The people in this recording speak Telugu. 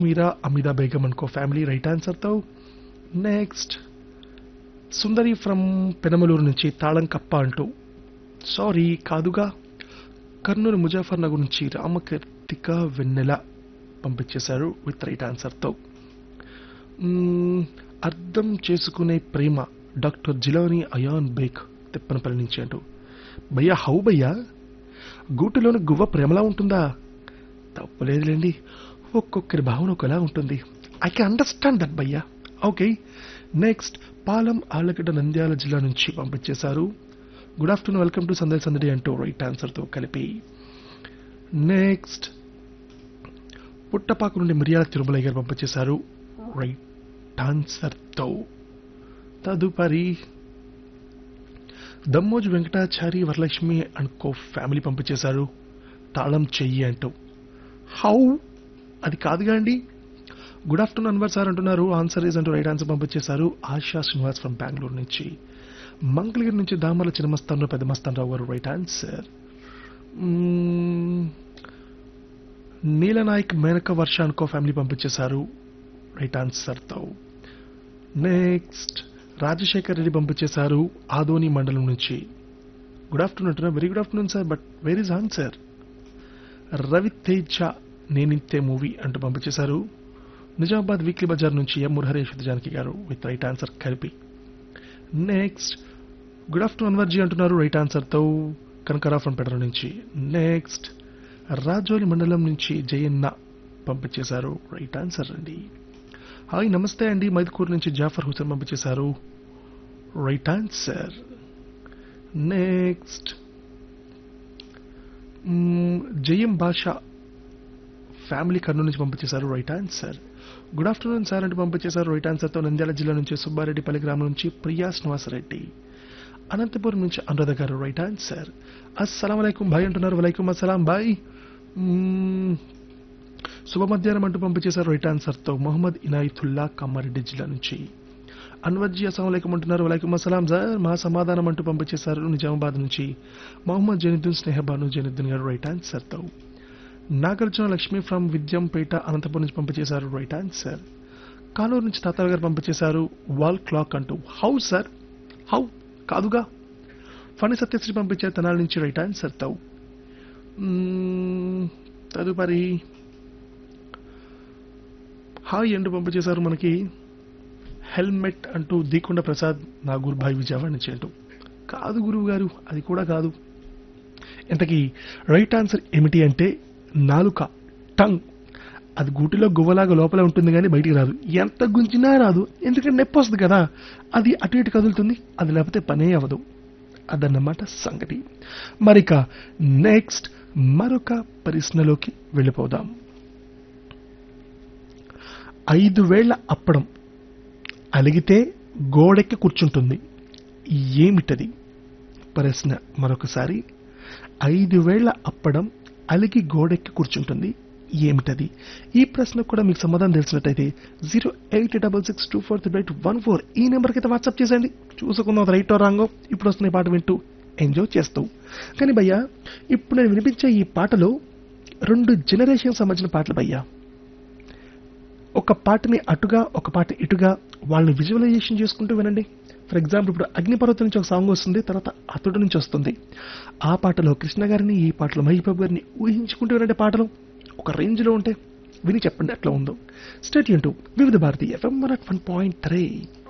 మీరా అమిదా బేగం అనుకో ఫ్యామిలీ రైట్ ఆన్సర్తో నెక్స్ట్ సుందరి ఫ్రమ్ పెనమలూరు నుంచి తాళం కప్ప అంటూ సారీ కాదుగా కర్నూలు ముజాఫర్ నగర్ నుంచి రామకర్తిక వెన్నెల పంపించేశారు విత్ రైట్ ఆన్సర్తో మ్మ్, అర్థం చేసుకునే ప్రేమ డాక్టర్ జిలాని అయాన్ బేక్ తిప్పనపల్లి నుంచి అంటూ భయ్యా హౌ భయ్యా గూటిలోని గువ్వ ప్రేమలా ఉంటుందా తప్పలేదులేండి ఒక్కొక్కరి భావన ఒకలా ఉంటుంది ఐ కెన్ అండర్స్టాండ్ దట్ భయ్యా ఓకే నెక్స్ట్ పాలం ఆలగడ్డ నంద్యాల జిల్లా నుంచి పంపించేశారు గుడ్ ఆఫ్టర్నూన్ వెల్కమ్ టు సందడి సందడి అంటూ రైట్ ఆన్సర్తో కలిపి నెక్స్ట్ పుట్టపాకు నుండి మిరియాల తిరుమలయ్య గారు పంపించేశారు రైట్ ఆన్సర్తో తదుపరి Dammoju Venkatachari Varalakshmi and co family పంపించేశారు తాళం చెయ్యి అంటూ హౌ అది కాదుగా అండి గుడ్ ఆఫ్టర్నూన్ అన్వర్ సార్ అంటున్నారు ఆన్సర్ ఈజ్ అంటూ రైట్ ఆన్సర్ పంపించేశారు ఆశా శ్రీనివాస్ ఫ్రమ్ బెంగళూరు నుంచి మంగళగిరి నుంచి దామల చిన్నమస్తాన్ పెద్ద మస్తాన్ రావు గారు రైట్ ఆన్సర్ నీలనాయక్ మేనక వర్ష అనుకో ఫ్యామిలీ పంపించేశారు రైట్ ఆన్సర్తో నెక్స్ట్ రాజశేఖర్ రెడ్డి పంపించేశారు ఆదోని మండలం నుంచి గుడ్ ఆఫ్టర్నూన్ అంటున్నా very good afternoon sir but where is answer Raviteja Neninthe movie అంటూ పంపించేశారు నిజామాబాద్ వీక్లీ బజార్ నుంచి ఎం మురహరేష్ జానకి గారు విత్ రైట్ ఆన్సర్ కలిపి నెక్స్ట్ గుడ్ ఆఫ్టర్నూన్ అన్వర్జీ అంటున్నారు రైట్ ఆన్సర్తో కనకరా ఫ్రమ్ పెడర నుంచి నెక్స్ట్ రాజోలి మండలం నుంచి జయన్న పంపించేశారు రైట్ ఆన్సర్ అండి హాయ్ నమస్తే అండి మైదుకూరు నుంచి జాఫర్ హుసేన్ పంపించేశారు రైట్ ఆన్సర్ నెక్స్ట్ జయం భాష ఫ్యామిలీ కర్నూలు నుంచి పంపించేశారు right answer good afternoon sir అంటూ పంపించేశారు రైట్ ఆన్సర్తో నంద్యాల జిల్లా నుంచి సుబ్బారెడ్డిపల్లి గ్రామం నుంచి ప్రియా శ్రీనివాసరెడ్డి అనంతపురం నుంచి అనురాధ గారు రైట్ ఆన్సర్ అస్సలం వలైకుం భాయ్ అంటున్నారు వలైకుం అస్సలాం బాయ్ శుభ మధ్యాహ్నం అంటూ పంపించేశారు రైట్ ఆన్సర్తో మొహమ్మద్ ఇనాయతుల్లా కమ్మారెడ్డి జిల్లా నుంచి అన్వర్జీ అస్సలం అంటున్నారు వలైకుం అస్సలాం సార్ మా సమాధానం అంటూ పంపించేశారు నిజామాబాద్ నుంచి మొహమ్మద్ జనిద్దున్ స్నేహబాను జనిద్దున్ గారు రైట్ ఆన్సర్తో నాగార్జున లక్ష్మి ఫ్రమ్ విద్యంపేట అనంతపురం నుంచి పంపించేశారు రైట్ ఆన్సర్ కానూరు నుంచి తాతారావు గారు పంపించేశారు వాల్ క్లాక్ అంటూ హౌ సార్ హౌ కాదుగా ఫణి సత్యశ్రీ పంపించారు తెనాల నుంచి రైట్ ఆన్సర్ తో మ్మ్, తదుపరి హాయ్ అంటూ పంపించేశారు మనకి హెల్మెట్ అంటూ దీకొండ ప్రసాద్ నాగూర్ భాయ్ విజయవాడ నుంచి అంటూ కాదు గురువు గారు అది కూడా కాదు ఇంతకీ రైట్ ఆన్సర్ ఏమిటి అంటే నాలుక టంగ్ అది గూటిలో గువ్వలాగా లోపల ఉంటుంది కానీ బయటికి రాదు ఎంత గుంజినా రాదు ఎందుకంటే నొప్పి వస్తుంది కదా అది అటు ఇటు కదులుతుంది అది లేకపోతే పనే అవ్వదు అదన్నమాట సంగతి మరిక నెక్స్ట్ మరొక ప్రశ్నలోకి వెళ్ళిపోదాం ఐదు వేళ్ల అప్పడం అలిగితే గోడెక్కి కూర్చుంటుంది ఏమిటది ప్రశ్న మరొకసారి ఐదు వేళ్ల అప్పడం అలిగి గోడెక్కి కూర్చుంటుంది ఏమిటది ఈ ప్రశ్నకు కూడా మీకు సమాధానం తెలిసినట్టయితే zero eight double six two four three eight one four ఈ నెంబర్కి అయితే వాట్సాప్ చేసేయండి చూసుకుందాం అది రైటో రాంగో ఇప్పుడు వస్తున్న ఈ పాట వింటూ ఎంజాయ్ చేస్తూ కానీ భయ్యా ఇప్పుడు నేను వినిపించే ఈ పాటలో రెండు జనరేషన్ సంబంధించిన పాటలు భయ్యా ఒక పాటని అటుగా ఒక పాట ఇటుగా వాళ్ళని విజువలైజేషన్ చేసుకుంటూ వినండి ఫర్ ఎగ్జాంపుల్ ఇప్పుడు అగ్నిపర్వతం నుంచి ఒక సాంగ్ వస్తుంది తర్వాత అతడు నుంచి వస్తుంది ఆ పాటలో కృష్ణ గారిని ఈ పాటలో మహేష్ బాబు గారిని ఊహించుకుంటూ వినండి పాటలు ఒక రేంజ్లో ఉంటే విని చెప్పండి ఎట్లా ఉందో స్టేట్ యూన్ Vividh Bharati FM one point three